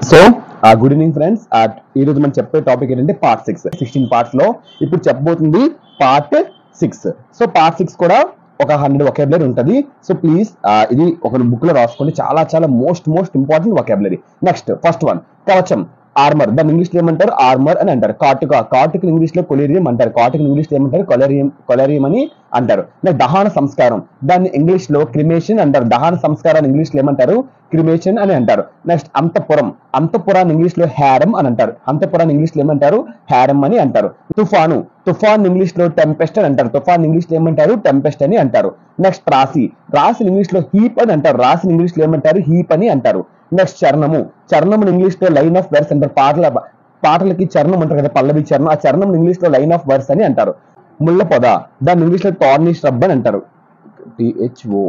so good evening friends ఈ రోజు మనం చెప్పే టాపిక్ ఏంటంటే పార్ట్ సిక్స్ సిక్స్టీన్ పార్ట్స్ లో ఇప్పుడు చెప్పబోతుంది part six so part six కూడా ఒక హండ్రెడ్ వొకాబులరీ ఉంటుంది సో ప్లీజ్ ఇది ఒక బుక్ లో రాసుకోండి చాలా చాలా most most important vocabulary next first one కవచం ఆర్మర్ దాన్ని ఇంగ్లీష్ లో ఏమంటారు ఆర్మర్ అని అంటారు కాటుక కాటుక ఇంగ్లీష్ లో కొలేరియం అంటారు కాటుక ఇంగ్లీష్ లో ఏమంటారు కొలేరియం కొలేరియం అని అంటారు నెక్స్ట్ దహన సంస్కారం దాన్ని ఇంగ్లీష్ లో క్రిమేషన్ అంటారు దహన సంస్కారాన్ని ఇంగ్లీష్ లో ఏమంటారు క్రిమేషన్ అని అంటారు నెక్స్ట్ అంతపురం అంతపురాన్ని ఇంగ్లీష్ లో హ్యారం అని అంటారు అంతపురాన్ని ఇంగ్లీష్ లో ఏమంటారు హ్యారం అని అంటారు తుఫాను తుఫాన్ ఇంగ్లీష్ లో టెంపెస్ట్ అని అంటారు తుఫాన్ ఇంగ్లీష్ లో ఏమంటారు టెంపెస్ట్ అని అంటారు నెక్స్ట్ రాసి రాసి ఇంగ్లీష్ లో హీప్ అని అంటారు రాసి ఇంగ్లీష్ లో ఏమంటారు హీప్ అని అంటారు నెక్స్ట్ చరణము చరణం ఇంగ్లీష్ లో లైన్ ఆఫ్ వర్స్ అంటారు పాటల పాటలకి చరణం అంటారు కదా పల్లవి చరణం ఆ చరణం ఇంగ్లీష్ లో లైన్ ఆఫ్ వర్స్ అని అంటారు ముళ్ళ పొద దాన్ని ఇంగ్లీష్ లో టార్నిష్ రబ్ అని అంటారు టిహెచ్ఓ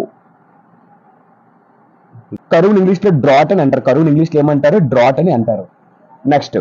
కరువుని ఇంగ్లీష్ లో డ్రాట్ అని అంటారు కరువుని ఇంగ్లీష్ లో ఏమంటారు డ్రాట్ అని అంటారు నెక్స్ట్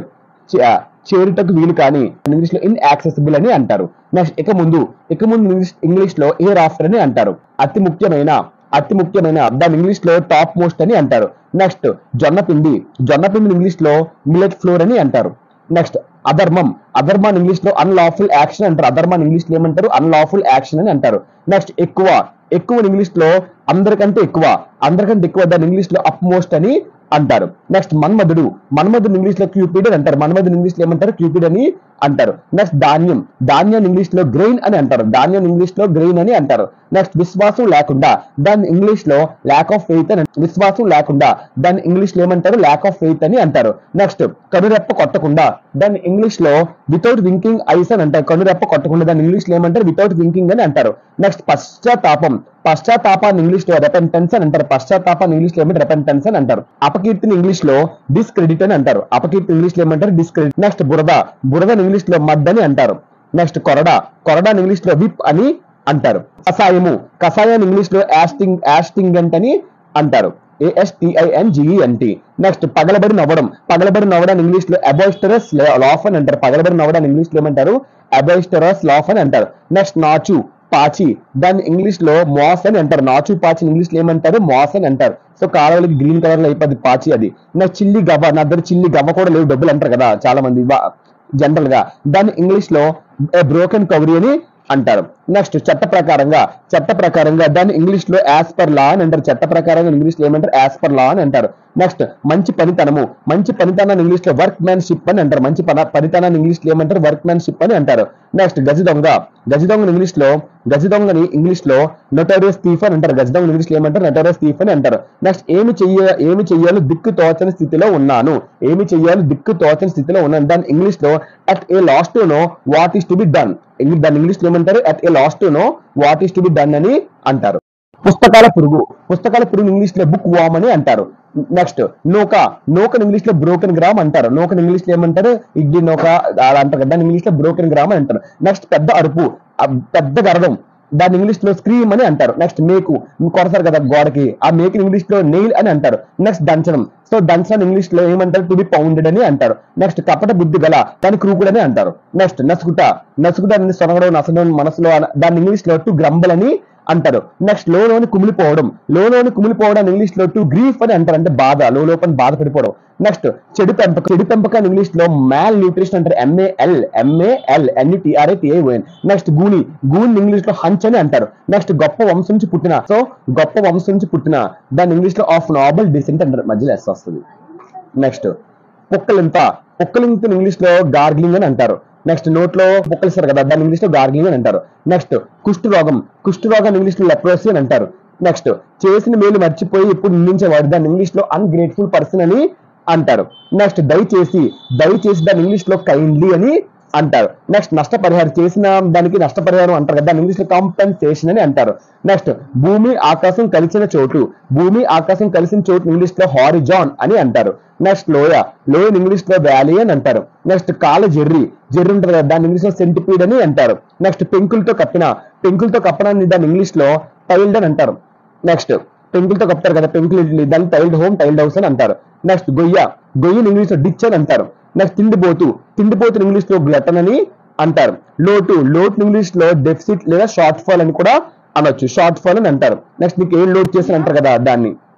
చేరుటకు వీలు కానీ ఇంగ్లీష్ లో ఇన్ యాక్సెసిబుల్ అని అంటారు నెక్స్ట్ ఇక ముందు ఇక ముందు ఇంగ్లీష్ ఇంగ్లీష్ లో ఇయర్ ఆఫ్టర్ అని అంటారు అతి ముఖ్యమైన అతి ముఖ్యమైన దాని ఇంగ్లీష్ లో టాప్ మోస్ట్ అని అంటారు నెక్స్ట్ జొన్న పిండి జొన్న పిండి ఇంగ్లీష్ లో మిల్లెట్ ఫ్లోర్ అని అంటారు నెక్స్ట్ అధర్మం అధర్మాన్ ఇంగ్లీష్ లో అన్లాఫుల్ యాక్షన్ అంటారు అధర్మాన్ ఇంగ్లీష్ లో ఏమంటారు అన్లాఫుల్ యాక్షన్ అని అంటారు నెక్స్ట్ ఎక్కువ ఎక్కువ ఇంగ్లీష్ లో అందరికంటే ఎక్కువ అందరికంటే ఎక్కువ దాని ఇంగ్లీష్ లో అప్ మోస్ట్ అని అంటారు నెక్స్ట్ మన్మధుడు మన్మధుడు ఇంగ్లీష్ లో క్యూపిడ్ అని అంటారు మన్మధుడు ఇంగ్లీష్ లో ఏమంటారు క్యూపిడ్ అని అంటారు నెక్స్ట్ ధాన్యం ధాన్యం ఇంగ్లీష్ లో గ్రెయిన్ అని అంటారు ధాన్యం ఇంగ్లీష్ లో గ్రెయిన్ అని అంటారు నెక్స్ట్ విశ్వాసం లేకుండా దాన్ని ఇంగ్లీష్ లో ల్యాక్ ఆఫ్ ఫెయిత్ అని విశ్వాసం లేకుండా దాన్ని ఇంగ్లీష్ లో ఏమంటారు ల్యాక్ ఆఫ్ ఫెయిత్ అని అంటారు నెక్స్ట్ కనురెప్ప కొట్టకుండా దాన్ని ఇంగ్లీష్ లో వితౌట్ వింకింగ్ ఐస్ అని అంటారు కనురెప్ప కొట్టకుండా దాన్ని ఇంగ్లీష్ లో ఏమంటారు వితౌట్ వింకింగ్ అని అంటారు నెక్స్ట్ పశ్చాత్తాపం పశ్చాత్తాపాన్ని ఇంగ్లీష్ లో రెపెంటెన్స్ అని అంటారు పశ్చాత్తాపాన్ని ఇంగ్లీష్ లో ఏమంటారు రెపెంటెన్స్ అని అంటారు అపకీర్తిని ఇంగ్లీష్ లో డిస్క్రెడిట్ అని అంటారు అపకీర్తి ఇంగ్లీష్ లో ఏమంటారు డిస్క్రెడిట్ నెక్స్ట్ బురద బురదని ఇంగ్లీష్ లో మడ్ అని అంటారు నెక్స్ట్ కొరడా కొరడాని ఇంగ్లీష్ లో విప్ అని అంటారు కషాయము కషాయాన్ని ఇంగ్లీష్ లో యాస్టింగ్ యాస్టింగెంట్ అని అంటారు ఏఎస్టిఐఎన్జిఈఎన్టి నెక్స్ట్ పగలబడి నవ్వడం పగలబడి నవ్వడం ఇంగ్లీష్ లో అబాయిస్టరస్ లాఫ్ అని అంటారు పగలబడి నవ్వడం ఇంగ్లీష్ లో ఏమంటారు అబాయిస్టరస్ లాఫ్ అని అంటారు నెక్స్ట్ నాచు పాచి దాన్ని ఇంగ్లీష్ లో మాస్ అని అంటారు నాచు పాచి ఇంగ్లీష్ లో ఏమంటారు మాస్ అని అంటారు సో కాలువలకి గ్రీన్ కలర్ లో అయిపోద్ది పాచి అది నెక్స్ట్ చిల్లి గవ్వ నా దగ్గర చిల్లి గవ్వ కూడా లేవు డబ్బులు అంటారు కదా చాలా మంది జనరల్ గా దాన్ని ఇంగ్లీష్ లో బ్రోకెన్ కవరీ అని అంటారు నెక్స్ట్ చట్ట ప్రకారంగా చట్ట ప్రకారంగా దాన్ని ఇంగ్లీష్ లో యాజ్ పర్ లా అని అంటారు చట్ట ప్రకారంగా ఇంగ్లీష్ లో ఏమంటారు యాజ్ పర్ లా అని అంటారు నెక్స్ట్ మంచి పనితనము మంచి పనితనాన్ని ఇంగ్లీష్ లో వర్క్ మ్యాన్ షిప్ అని అంటారు మంచి పన పనితనాన్ని ఇంగ్లీష్ లో ఏమంటారు వర్క్ మ్యాన్ షిప్ అని అంటారు నెక్స్ట్ గజ దొంగ గజ దొంగని ఇంగ్లీష్ లో గజ దొంగని ఇంగ్లీష్ లో నొటోరియస్ థీఫ్ అని అంటారు గజ దొంగ ఇంగ్లీష్ లో ఏమంటారు నొటోరియస్ థీఫ్ అని అంటారు నెక్స్ట్ ఏమి చెయ్య ఏమి చెయ్యాలో దిక్కు తోచని స్థితిలో ఉన్నాను ఏమి చెయ్యాలో దిక్కు తోచని స్థితిలో ఉన్నాను దాని ఇంగ్లీష్ లో at a lost to know what is to be done దాని ఇంగ్లీష్ లో ఏమంటారు at a lost to know what is to be done అని అంటారు పుస్తకాల పురుగు పుస్తకాల పురుగు ఇంగ్లీష్ లో బుక్ వామ్ అని అంటారు నెక్స్ట్ నోక నోకన్ ఇంగ్లీష్ లో బ్రోకెన్ గ్రామ్ అంటారు నోకన్ ఇంగ్లీష్ లో ఏమంటారు ఇడ్లీ నోక అలా అంటారు కదా దాన్ని ఇంగ్లీష్ లో బ్రోకెన్ గ్రామ్ అని అంటారు నెక్స్ట్ పెద్ద అరుపు ఆ పెద్ద గరడం దాన్ని ఇంగ్లీష్ లో స్క్రీమ్ అని అంటారు నెక్స్ట్ మేకు కొడతారు కదా గోడకి ఆ మేక్ ఇంగ్లీష్ లో నెయిల్ అని అంటారు నెక్స్ట్ దంచనం సో దంచనం ఇంగ్లీష్ లో ఏమంటారు టు బి పౌండెడ్ అని అంటారు నెక్స్ట్ కపట బుద్ధి గల దాన్ని క్రూకుడు అని అంటారు నెక్స్ట్ నసుకుట నసుకుట అనేది సొనగడం నసడం మనసులో అన- దాన్ని ఇంగ్లీష్ లో టు గ్రంబల్ అని అంటారు నెక్స్ట్ లోలోని కుమిలిపోవడం లోలోని కుమిలిపోవడం ఇంగ్లీష్ లో టు గ్రీఫ్ అని అంటారు అంటే బాధ లో లోపల బాధపడిపోవడం నెక్స్ట్ చెడు పెంపకం చెడు పెంపకం ఇంగ్లీష్ లో మ్యాల్ న్యూట్రిషన్ అంటారు M A L M A L N E T R A T I O N next గూని గూని ఇంగ్లీష్ లో హంచ్ అని అంటారు నెక్స్ట్ గొప్ప వంశం నుంచి పుట్టిన సో గొప్ప వంశం నుంచి పుట్టిన దాన్ని ఇంగ్లీష్ లో ఆఫ్ నాబల్ డిసెంట్ అంటారు మధ్యలో ఎస్ వస్తుంది నెక్స్ట్ పుక్కలింత పుక్కలింత ఇంగ్లీష్ లో గార్గిలింగ్ అని అంటారు నెక్స్ట్ నోట్లో పుక్కలిస్తారు కదా దాన్ని ఇంగ్లీష్ లో గార్గిలింగ్ అని అంటారు నెక్స్ట్ కుష్టు రోగం కుష్టు రోగం ఇంగ్లీష్ లో లెప్రోసీ అని అంటారు నెక్స్ట్ చేసిన మేలు మర్చిపోయి ఇప్పుడు నిందించేవాడు దాన్ని ఇంగ్లీష్ లో అన్గ్రేట్ఫుల్ పర్సన్ అని అంటారు నెక్స్ట్ దయచేసి దయచేసి దాన్ని ఇంగ్లీష్ లో కైండ్లీ అని అంటారు నెక్స్ట్ నష్టపరిహారం చేసిన దానికి నష్టపరిహారం అంటారు కదా దాన్ని ఇంగ్లీష్ లో కాంపెన్సేషన్ అని అంటారు నెక్స్ట్ భూమి ఆకాశం కలిసిన చోటు భూమి ఆకాశం కలిసిన చోటు ఇంగ్లీష్ లో హారిజాన్ అని అంటారు నెక్స్ట్ లోయ లోయ ఇంగ్లీష్ లో వ్యాలీ అని అంటారు నెక్స్ట్ కాల జెర్రీ జెర్రీ ఉంటుంది కదా దాన్ని ఇంగ్లీష్ లో సెంటిపీడ్ అని అంటారు నెక్స్ట్ పెంకులతో కప్పిన పెంకులతో కప్పడాన్ని దాన్ని ఇంగ్లీష్ లో టైల్డ్ అని అంటారు నెక్స్ట్ పెంకులతో కప్తారు కదా పెంకులు ఇడ్లీ దాన్ని టైల్డ్ హోమ్ టైల్డ్ హౌస్ అని అంటారు నెక్స్ట్ గొయ్య గొయ్యని ఇంగ్లీష్ లో డిచ్ అని అంటారు నెక్స్ట్ తిండిపోతు తిండిపోతు ఇంగ్లీష్ లో గ్లటన్ అని అంటారు లోటు లోటు ఇంగ్లీష్ లో డెఫిసిట్ లేదా షార్ట్ ఫాల్ అని కూడా అనొచ్చు షార్ట్ ఫాల్ అని అంటారు నెక్స్ట్ మీకు ఏం లోడ్ చేసిన అంటారు కదా దాన్ని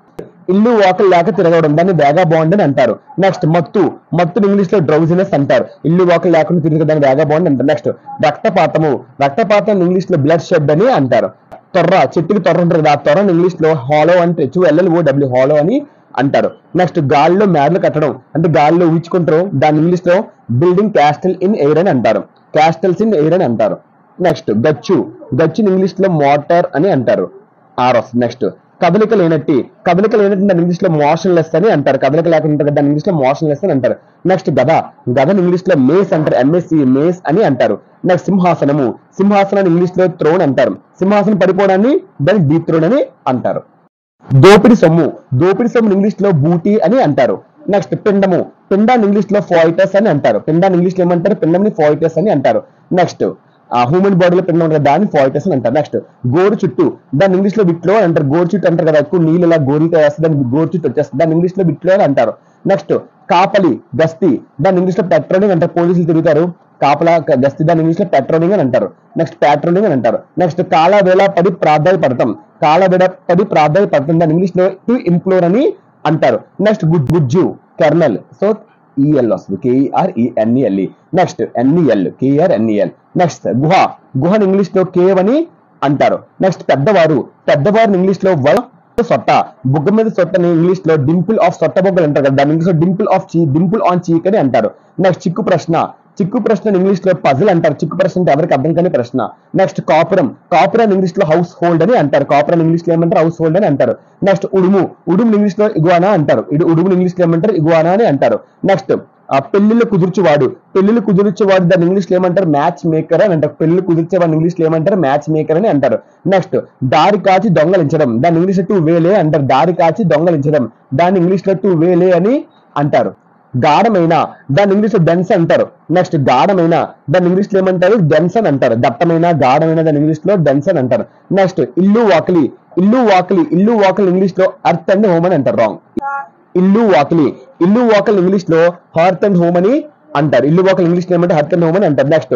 ఇల్లు వాకలు లేక తిరగడం దాన్ని వేగా బాండ్ అని అంటారు నెక్స్ట్ మత్తు మత్తు ఇంగ్లీష్ లో డ్రౌజినెస్ అంటారు ఇల్లు వాకలు లేకుండా తిరిగి దాన్ని వేగా బాండ్ అంటారు నెక్స్ట్ రక్తపాతము రక్తపాతం ఇంగ్లీష్ లో బ్లడ్ షెడ్ అని అంటారు తొర్ర చెట్టుకి తొర్ర ఉంటుంది కదా ఆ తొర్రని ఇంగ్లీష్ లో హాలో అంటే H L L O W hollow అని అంటారు నెక్స్ట్ గాల్లో మేడలు కట్టడం అంటే గాల్లో ఊచుకుంటారు దాని ఇంగ్లీష్ లో బిల్డింగ్ క్యాస్టల్ ఇన్ ఎయిర్ అని అంటారు క్యాస్టల్స్ ఇన్ ఎయిర్ అని అంటారు నెక్స్ట్ గచ్చు గచ్చుని ఇంగ్లీష్ లో మోటార్ అని అంటారు ఆర్ఎఫ్ నెక్స్ట్ కదలిక లేనట్టి కదలిక లేనట్టు దాని ఇంగ్లీష్ లో మోషన్ లెస్ అని అంటారు కదలిక లేకుండా ఉంటుంది దాని ఇంగ్లీష్ లో మోషన్ లెస్ అని అంటారు నెక్స్ట్ గద గదని ఇంగ్లీష్ లో మేస్ అంటారు ఎంఎస్సి మేస్ అని అంటారు నెక్స్ట్ సింహాసనము సింహాసనాన్ని ఇంగ్లీష్ లో త్రోన్ అంటారు సింహాసనం పడిపోవడాన్ని దాన్ని డీప్ త్రోన్ అని అంటారు దోపిడి సొమ్ము దోపిడి సొమ్ము ఇంగ్లీష్ లో బూటీ అని అంటారు నెక్స్ట్ పిండము పిండాన్ని ఇంగ్లీష్ లో ఫాయిటస్ అని అంటారు పిండాన్ని ఇంగ్లీష్ లో ఏమంటారు పిండంని ఫాయిటస్ అని అంటారు నెక్స్ట్ ఆ హ్యూమన్ బాడీలో పిండం ఉంటుంది కదా, దాన్ని ఫాయిటస్ అని అంటారు నెక్స్ట్ గోరు చుట్టూ దాన్ని ఇంగ్లీష్ లో బిట్లో అని అంటారు గోరు చుట్టూ అంటారు కదా ఎక్కువ నీళ్ళు ఇలా గోరుతో వేస్తే దాన్ని గోరు చుట్టూ వచ్చేస్తుంది దాన్ని ఇంగ్లీష్ లో బిట్లో అని అంటారు నెక్స్ట్ కాపలి గస్తీ దాన్ని ఇంగ్లీష్ లో పెట్రోలింగ్ అంటారు పోలీసులు తిరుగుతారు కాపలా క- గస్తీ దాన్ని ఇంగ్లీష్ లో పెట్రోలింగ్ అని అంటారు నెక్స్ట్ పెట్రోలింగ్ అని అంటారు నెక్స్ట్ కాల వేళ పడి ప్రాధాయ పడతాం కాల వేళ పడి ప్రాధాయ పడతాం దాన్ని ఇంగ్లీష్ లో టు ఇంప్లోర్ అని అంటారు నెక్స్ట్ గుజ్జు కెర్నల్ సో ఈఎల్ వస్తుంది K E R E N E L E next N E L K R N E L next గుహ గుహని ఇంగ్లీష్ లో కేవ్ అని అంటారు నెక్స్ట్ పెద్దవారు పెద్దవారిని ఇంగ్లీష్ లో వ సొట్ట బుగ్గ మీద సొట్టని ఇంగ్లీష్ లో డింపుల్ ఆఫ్ సొట్ట బొగ్గలు అంటారు కదా దాని ఇంగ్లీష్ లో డింపుల్ ఆఫ్ చీ డింపుల్ ఆన్ చీక్ అని అంటారు నెక్స్ట్ చిక్కు ప్రశ్న చిక్కు ప్రశ్న ఇంగ్లీష్ లో పజిల్ అంటారు చిక్కు ప్రశ్న అంటే ఎవరికి అర్థం కాని ప్రశ్న నెక్స్ట్ కాపురం కాపురం ఇంగ్లీష్ లో హౌస్ హోల్డ్ అని అంటారు కాపురం ఇంగ్లీష్ లో ఏమంటారు హౌస్ హోల్డ్ అని అంటారు నెక్స్ట్ ఉడుము ఉడుము ఇంగ్లీష్ లో ఇగువానా అంటారు ఇడు ఉడుము ఇంగ్లీష్ లో ఏమంటారు ఇగువానా అని అంటారు నెక్స్ట్ ఆ పెళ్లిళ్ళు కుదుర్చువాడు పెళ్లిళ్ళు కుదుర్చేవాడు దాన్ని ఇంగ్లీష్ లో ఏమంటారు మ్యాచ్ మేకర్ అని అంటారు పెళ్లిళ్ళు కుదిర్చేవాడిని ఇంగ్లీష్ లో ఏమంటారు మ్యాచ్ మేకర్ అని అంటారు నెక్స్ట్ దారి కాచి దొంగలించడం దాన్ని ఇంగ్లీష్ లో టూ వేలే అంటారు దారి కాచి దొంగలించడం దాన్ని ఇంగ్లీష్ లో టూ వేలే అని అంటారు గాఢమైన దాన్ని ఇంగ్లీష్ లో డెన్స్ అంటారు నెక్స్ట్ గాఢమైన దాన్ని ఇంగ్లీష్ లో ఏమంటారు డెన్స్ అని అంటారు దట్టమైన గాఢమైన దాన్ని ఇంగ్లీష్ లో డెన్స్ అని అంటారు నెక్స్ట్ ఇల్లు వాకిలి ఇల్లు వాకిలి ఇల్లు వాకిలి ఇంగ్లీష్ లో అర్త్ అండ్ హోమ్ అని అంటారు రాంగ్ ఇల్లు వాకిలి ఇల్లు వాకిలి ఇంగ్లీష్ లో హార్త్ అండ్ హోమ్ అని అంటారు ఇల్లు వాకిలి ఇంగ్లీష్ లో ఏమంటే హర్త్ అండ్ హోమ్ అని అంటారు నెక్స్ట్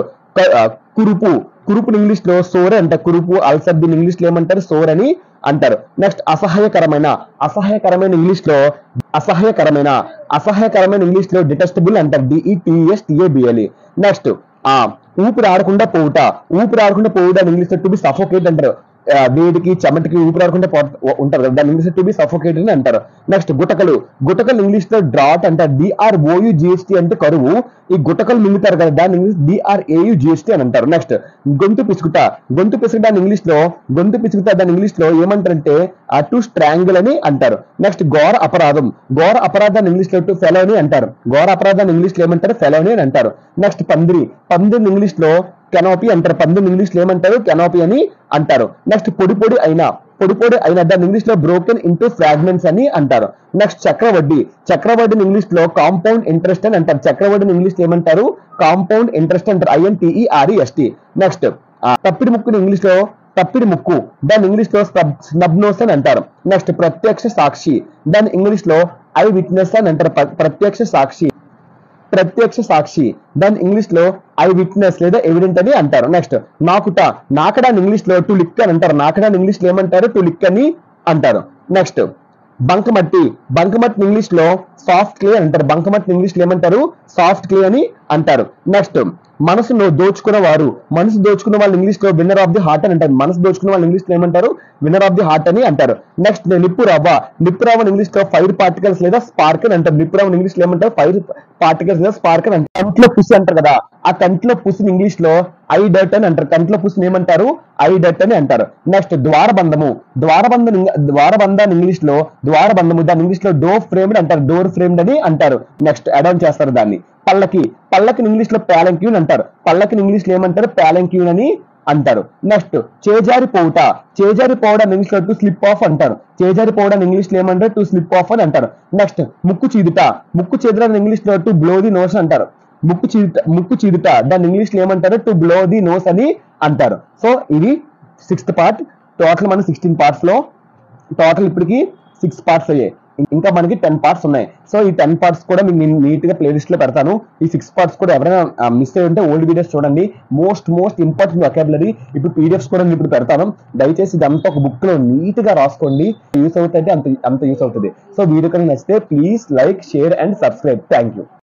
కురుపు కురుపు ఇంగ్లీష్ లో సోర్ అంటారు కురుపు అల్సర్ దీని ఇంగ్లీష్ లో ఏమంటారు సోర్ అని అంటారు నెక్స్ట్ అసహాయకరమైన అసహాయకరమైన ఇంగ్లీష్ లో అసహాయకరమైన అసహాయకరమైన ఇంగ్లీష్ లో డిటెస్టబుల్ అంటారు డిఈటిఎస్ టిఏబిఎల్ఈ నెక్స్ట్ ఆ ఊపిరి ఆడకుండా పోవుట ఊపిరి ఆడకుండా పోవుట అని ఇంగ్లీష్ లో టు బి సఫోకేట్ అంటారు ఆ, వేడికి చెమటకి ఊపిరి ఆడకుండా పో- ఉంటారు కదా దాన్ని ఇంగ్లీష్ టు బి సఫోకేట్ అని అంటారు నెక్స్ట్ గుటకలు గుటకలు ఇంగ్లీష్ లో డ్రాట్ అంటారు డిఆర్ఓయు జిఎస్టీ అంటే కరువు ఈ గుటకలు మింగుతారు కదా దాన్ని ఇంగ్లీష్ డిఆర్ఏయు జిఎస్టీ అని అంటారు నెక్స్ట్ గొంతు పిసుకుట గొంతు పిసుకుట దాన్ని ఇంగ్లీష్ లో గొంతు పిసుకుట దాన్ని ఇంగ్లీష్ లో ఏమంటారంటే టు స్ట్రాంగిల్ అని అంటారు నెక్స్ట్ ఘోర అపరాధం ఘోర అపరాధాన్ని ఇంగ్లీష్ లో టు ఫెలోని అంటారు ఘోర అపరాధాన్ని ఇంగ్లీష్ లో ఏమంటారు ఫెలోని అని అంటారు నెక్స్ట్ పందిరి పందిరిని ఇంగ్లీష్ లో కెనోపీ అంటారు పందిరిని ఇంగ్లీష్ లో ఏమంటారు కెనోపీ అని అంటారు నెక్స్ట్ పొడి పొడి అయినా పొడి పొడి అయిన దాన్ని ఇంగ్లీష్ లో బ్రోకెన్ ఇంటూ ఫ్రాగ్మెంట్స్ అని అంటారు నెక్స్ట్ చక్రవడ్డీ చక్రవడ్డీని ఇంగ్లీష్ లో కాంపౌండ్ ఇంట్రెస్ట్ అని అంటారు చక్రవడ్డీని ఇంగ్లీష్ లో ఏమంటారు కాంపౌండ్ ఇంట్రెస్ట్ అంటారు ఐఎన్టీఈఆర్ఈఎస్టీ నెక్స్ట్ తప్పిడి ముక్కుని ఇంగ్లీష్ లో తప్పిడి ముక్కు దాన్ని ఇంగ్లీష్ లో స్నబ్ నోస్ అని అంటారు నెక్స్ట్ ప్రత్యక్ష సాక్షి దాన్ని ఇంగ్లీష్ లో ఐ విట్నెస్ అని అంటారు ప్ర- ప్రత్యక్ష సాక్షి ప్రత్యక్ష సాక్షి దాన్ని ఇంగ్లీష్ లో ఐ విట్నెస్ లేదా ఎవిడెంట్ అని అంటారు నెక్స్ట్ నాకుట నాకడాన్ని ఇంగ్లీష్ లో టు లిక్ అని అంటారు నాకడాన్ని ఇంగ్లీష్ లో ఏమంటారు టు లిక్ అని అంటారు నెక్స్ట్ బంకమట్టి బంకమట్టి ఇంగ్లీష్ లో సాఫ్ట్ క్లే అంటారు బంకమట్టి ఇంగ్లీష్ లో ఏమంటారు సాఫ్ట్ క్లే అని అంటారు నెక్స్ట్ మనసును దోచుకున్న వారు మనసు దోచుకున్న వాళ్ళు ఇంగ్లీష్ లో విన్నర్ ఆఫ్ ది హార్ట్ అని అంటారు మనసు దోచుకున్న వాళ్ళు ఇంగ్లీష్ లో ఏమంటారు విన్నర్ ఆఫ్ ది హార్ట్ అని అంటారు నెక్స్ట్ నిప్పు రవ్వ నిప్పు రవ్వ ఇంగ్లీష్ లో ఫైర్ పార్టికల్స్ లేదా స్పార్క్ అని అంటారు నిప్పు రవ్వ ఇంగ్లీష్ లో ఏమంటారు ఫైర్ పార్టికల్స్ లేదా స్పార్క్ అని అంటారు కంట్లో పుసి అంటారు కదా ఆ కంట్లో పుసిని ఇంగ్లీష్ లో ఐ డట్ అని అంటారు కంట్లో పుసిని ఏమంటారు ఐ డట్ అని అంటారు నెక్స్ట్ ద్వారబంధము ద్వారబంధం ఇంగ్- ద్వారబంధాన్ని ఇంగ్లీష్ లో ద్వారబంధము దాన్ని ఇంగ్లీష్ లో డోర్ ఫ్రేమ్డ్ అంటారు డోర్ ఫ్రేమ్డ్ అని అంటారు నెక్స్ట్ అడౌన్ చేస్తారు దాన్ని పల్లకి పల్లకిని ఇంగ్లీష్ లో ప్యాలంక్యూన్ అంటారు పల్లకిని ఇంగ్లీష్ లో ఏమంటారు ప్యాలంక్యూన్ అని అంటారు నెక్స్ట్ చేజారి పోవుట చేజారి పోవడం ఇంగ్లీష్ లో టు స్లిప్ ఆఫ్ అంటారు చేజారి పోవడం ఇంగ్లీష్ లో ఏమంటారు టు స్లిప్ ఆఫ్ అని అంటారు నెక్స్ట్ ముక్కు చీదుట ముక్కు చీదడం ఇంగ్లీష్ లో టు బ్లో ది నోస్ అంటారు ముక్కు చీదుట ముక్కు చీదుట దాన్ని ఇంగ్లీష్ లో ఏమంటారు టు బ్లో ది నోస్ అని అంటారు సో ఇది సిక్స్త్ పార్ట్ టోటల్ మన సిక్స్టీన్ పార్ట్స్ లో టోటల్ ఇప్పటికి సిక్స్ పార్ట్స్ అయ్యాయి ఇంకా మనకి టెన్ పార్ట్స్ ఉన్నాయి సో ఈ టెన్ పార్ట్స్ కూడా మీకు నేను నీట్ గా ప్లేలిస్ట్ లో పెడతాను ఈ సిక్స్ పార్ట్స్ కూడా ఎవరైనా మిస్ అయ్యి ఉంటే ఓల్డ్ వీడియోస్ చూడండి మోస్ట్ మోస్ట్ ఇంపార్టెంట్ వొకాబులరీ ఇప్పుడు పీడిఎఫ్స్ కూడా నేను ఇప్పుడు పెడతాను దయచేసి ఇదంతా ఒక బుక్ లో నీట్ గా రాసుకోండి యూస్ అవుతుంది అంత అంత యూస్ అవుతుంది సో వీడియో కనుక నచ్చితే please like share and subscribe thank you